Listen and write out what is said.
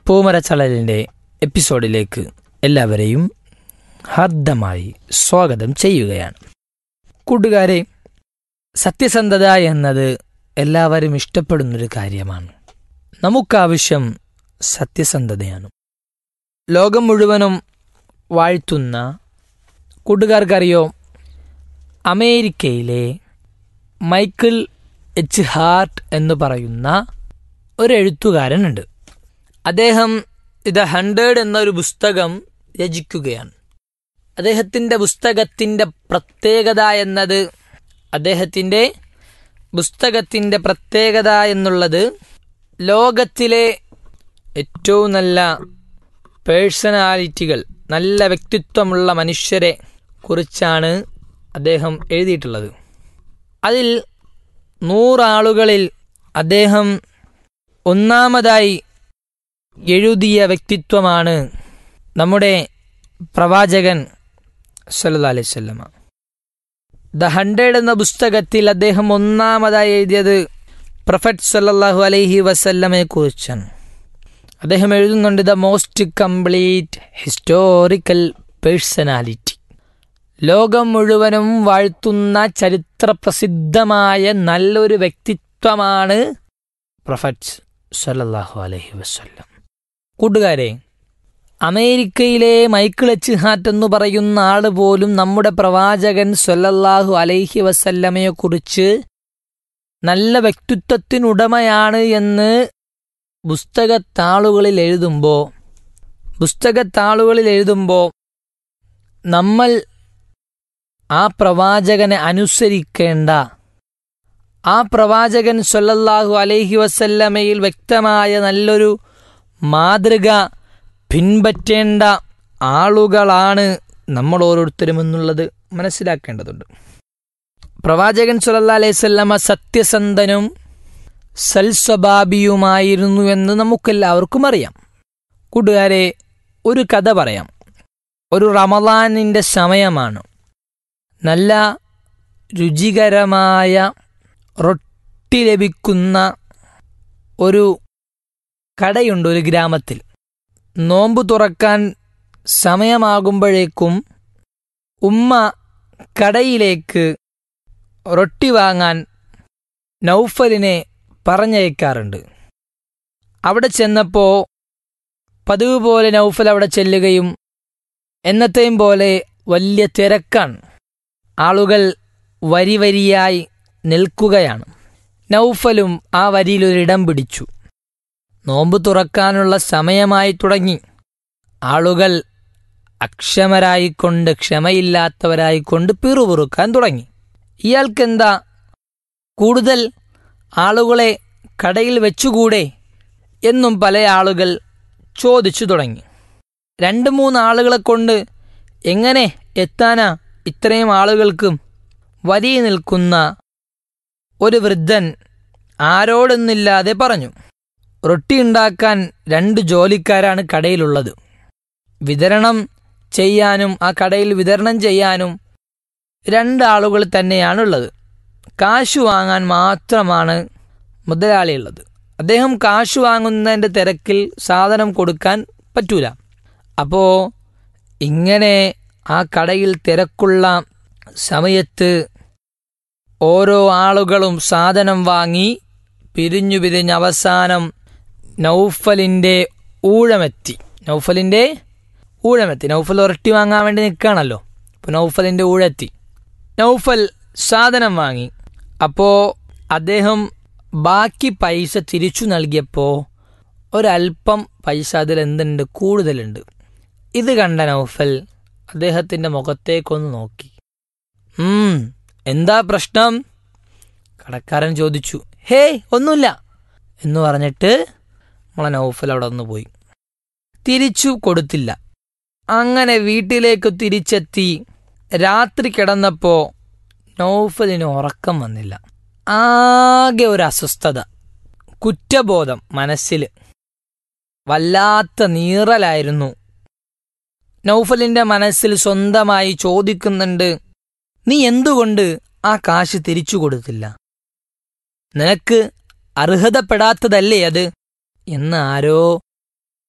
പൂമരച്ചളലിൻ്റെ എപ്പിസോഡിലേക്ക് എല്ലാവരെയും ഹാർദമായി സ്വാഗതം ചെയ്യുകയാണ് കൂട്ടുകാരെ സത്യസന്ധത എന്നത് എല്ലാവരും ഇഷ്ടപ്പെടുന്നൊരു കാര്യമാണ് നമുക്കാവശ്യം സത്യസന്ധതയാണ് ലോകം മുഴുവനും വാഴ്ത്തുന്ന കൂട്ടുകാർക്കറിയോ അമേരിക്കയിലെ മൈക്കിൾ എച്ച് ഹാർട്ട് എന്ന് പറയുന്ന ഒരു എഴുത്തുകാരനുണ്ട് അദ്ദേഹം ഇത് ഹൺഡ്രഡ് എന്നൊരു പുസ്തകം രചിക്കുകയാണ് അദ്ദേഹത്തിൻ്റെ പുസ്തകത്തിൻ്റെ പ്രത്യേകത എന്നത് അദ്ദേഹത്തിൻ്റെ പുസ്തകത്തിൻ്റെ പ്രത്യേകത എന്നുള്ളത് ലോകത്തിലെ ഏറ്റവും നല്ല പേഴ്സണാലിറ്റികൾ നല്ല വ്യക്തിത്വമുള്ള മനുഷ്യരെ കുറിച്ചാണ് അദ്ദേഹം എഴുതിയിട്ടുള്ളത് അതിൽ നൂറാളുകളിൽ അദ്ദേഹം ഒന്നാമതായി എഴുതിയ വ്യക്തിത്വമാണ് നമ്മുടെ പ്രവാചകൻ സല്ലല്ലാഹു അലൈഹി വസല്ലമ ദ ഹൺഡ്രഡ് എന്ന പുസ്തകത്തിൽ അദ്ദേഹം ഒന്നാമതായി എഴുതിയത് പ്രൊഫറ്റ് സല്ലല്ലാഹു അലൈഹി വസല്ലമയെ കുറിച്ചാണ് അദ്ദേഹം എഴുതുന്നുണ്ട് the most complete historical personality ലോകം മുഴുവനും വാഴ്ത്തുന്ന ചരിത്രപ്രസിദ്ധമായ നല്ലൊരു വ്യക്തിത്വമാണ് പ്രൊഫറ്റ് സല്ലല്ലാഹു അലൈഹി വസല്ലം കൂട്ടുകാരെ അമേരിക്കയിലെ മൈക്കിൾ എച്ച് ഹാറ്റ് എന്ന് പറയുന്ന ആള് പോലും നമ്മുടെ പ്രവാചകൻ സല്ലല്ലാഹു അലൈഹി വസല്ലമയെ കുറിച്ച് നല്ല വ്യക്തിത്വത്തിനുടമയാണ് എന്ന് പുസ്തകത്താളുകളിൽ എഴുതുമ്പോൾ പുസ്തകത്താളുകളിൽ എഴുതുമ്പോൾ നമ്മൾ ആ പ്രവാചകനെ അനുസരിക്കേണ്ട ആ പ്രവാചകൻ സല്ലല്ലാഹു അലൈഹി വസല്ലമയിൽ വ്യക്തമായ നല്ലൊരു മാതൃക പിൻപറ്റേണ്ട ആളുകളാണ് നമ്മൾ ഓരോരുത്തരും എന്നുള്ളത് മനസ്സിലാക്കേണ്ടതുണ്ട് പ്രവാചകൻ സുലല്ലാ അലൈഹി സ്വല്ലമ സത്യസന്ധനും സൽസ്വഭാബിയുമായിരുന്നു എന്ന് നമുക്കെല്ലാവർക്കും അറിയാം കൂട്ടുകാരെ ഒരു കഥ പറയാം ഒരു റമദാനിൻ്റെ സമയമാണ് നല്ല രുചികരമായ റൊട്ടി ലഭിക്കുന്ന ഒരു കടയുണ്ട് ഒരു ഗ്രാമത്തിൽ നോമ്പ് തുറക്കാൻ സമയമാകുമ്പോഴേക്കും ഉമ്മ കടയിലേക്ക് റൊട്ടി വാങ്ങാൻ നൗഫലിനെ പറഞ്ഞയക്കാറുണ്ട് അവിടെ ചെന്നപ്പോൾ പതിവ് പോലെ നൗഫൽ അവിടെ ചെല്ലുകയും എന്നത്തെയും പോലെ വലിയ തിരക്കാണ് ആളുകൾ വരി വരിയായി നിൽക്കുകയാണ് നൗഫലും ആ വരിയിലൊരിടം പിടിച്ചു നോമ്പ് തുറക്കാനുള്ള സമയമായി തുടങ്ങി ആളുകൾ അക്ഷമരായിക്കൊണ്ട് ക്ഷമയില്ലാത്തവരായിക്കൊണ്ട് പിറുപിറുക്കാൻ തുടങ്ങി ഇയാൾക്കെന്താ കൂടുതൽ ആളുകളെ കടയിൽ വെച്ചുകൂടെ എന്നും പല ആളുകൾ ചോദിച്ചു തുടങ്ങി രണ്ട് മൂന്ന് ആളുകളെ കൊണ്ട് എങ്ങനെ എത്താനാ ഇത്രയും ആളുകൾക്കും വരി നിൽക്കുന്ന ഒരു വൃദ്ധൻ ആരോടൊന്നില്ലാതെ പറഞ്ഞു റൊട്ടി ഉണ്ടാക്കാൻ രണ്ട് ജോലിക്കാരാണ് കടയിലുള്ളത് വിതരണം ചെയ്യാനും ആ കടയിൽ വിതരണം ചെയ്യാനും രണ്ടാളുകൾ തന്നെയാണുള്ളത് കാശ് വാങ്ങാൻ മാത്രമാണ് മുതലാളിയുള്ളത് അദ്ദേഹം കാശ് വാങ്ങുന്നതിൻ്റെ തിരക്കിൽ സാധനം കൊടുക്കാൻ പറ്റൂല അപ്പോൾ ഇങ്ങനെ ആ കടയിൽ തിരക്കുള്ള സമയത്ത് ഓരോ ആളുകളും സാധനം വാങ്ങി പിരിഞ്ഞു പിരിഞ്ഞ് അവസാനം നൗഫലിൻ്റെ ഊഴമെത്തി നൗഫലിൻ്റെ ഊഴമെത്തി നൗഫൽ ഉരട്ടി വാങ്ങാൻ വേണ്ടി നിൽക്കുകയാണല്ലോ അപ്പോൾ നൗഫലിൻ്റെ ഊഴെത്തി നൗഫൽ സാധനം വാങ്ങി അപ്പോൾ അദ്ദേഹം ബാക്കി പൈസ തിരിച്ചു നൽകിയപ്പോൾ ഒരല്പം പൈസ അതിൽ എന്തുണ്ട് കൂടുതലുണ്ട് ഇത് കണ്ട നൗഫൽ അദ്ദേഹത്തിൻ്റെ മുഖത്തേക്കൊന്ന് നോക്കി ഉം എന്താ പ്രശ്നം കടക്കാരൻ ചോദിച്ചു ഹേയ് ഒന്നുമില്ല എന്ന് പറഞ്ഞിട്ട് നമ്മളെ നൗഫൽ അവിടെ ഒന്ന് പോയി തിരിച്ചു കൊടുത്തില്ല അങ്ങനെ വീട്ടിലേക്ക് തിരിച്ചെത്തി രാത്രി കിടന്നപ്പോൾ നൗഫലിന് ഉറക്കം വന്നില്ല ആകെ ഒരു അസ്വസ്ഥത കുറ്റബോധം മനസ്സിൽ വല്ലാത്ത നീറലായിരുന്നു നൗഫലിന്റെ മനസ്സിൽ സ്വന്തമായി ചോദിക്കുന്നുണ്ട് നീ എന്തുകൊണ്ട് ആ കാശ് തിരിച്ചു കൊടുത്തില്ല നിനക്ക് അർഹതപ്പെടാത്തതല്ലേ അത് എന്ന് ആരോ